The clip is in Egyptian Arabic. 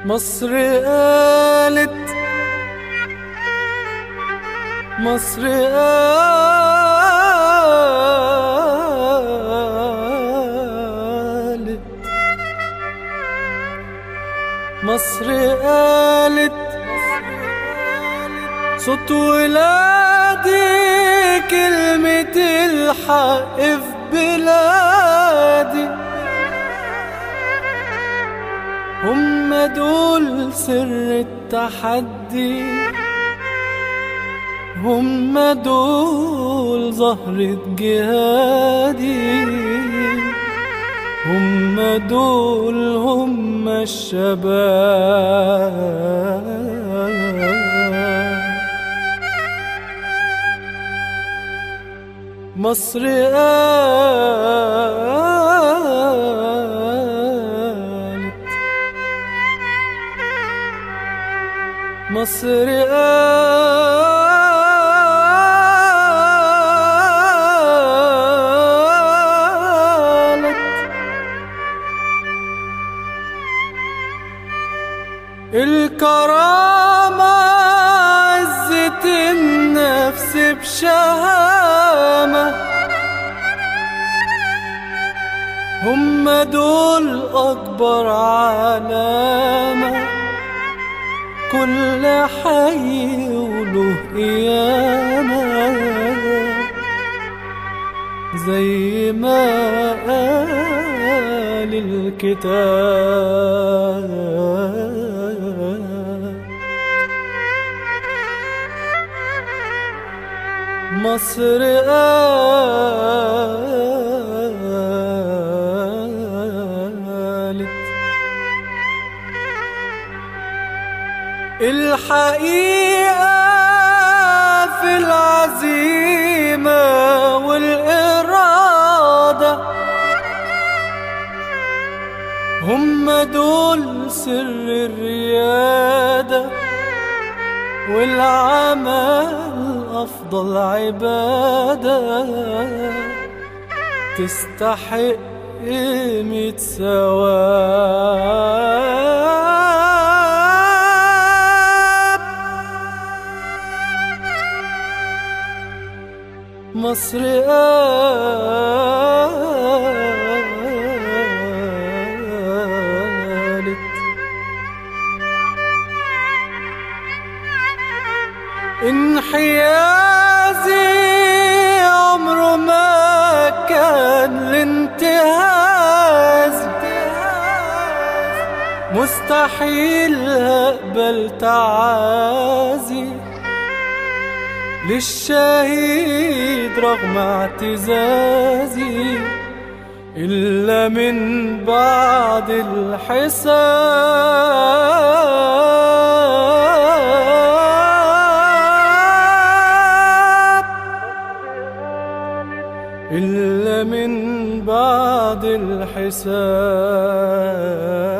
مصر قالت مصر قالت مصر قالت صوت ولادي كلمة الحق في بلادي هم دول سر التحدي هم دول زهرة جهادي هم دول هم الشباب مصر قالت مصر قالت الكرامة عزة النفس بشهامة هم دول أكبر علامة كل حي وله قيامة زي ما قال الكتاب مصر قالت الحقيقة في العزيمة والإرادة هم دول سر الريادة والعمل أفضل عبادة تستحق مية ثواب مصر قالت انحيازي عمره ما كان الانتهاز مستحيل اقبل تعازي للشهيد رغم اعتزازي إلا من بعد الحساب إلا من بعد الحساب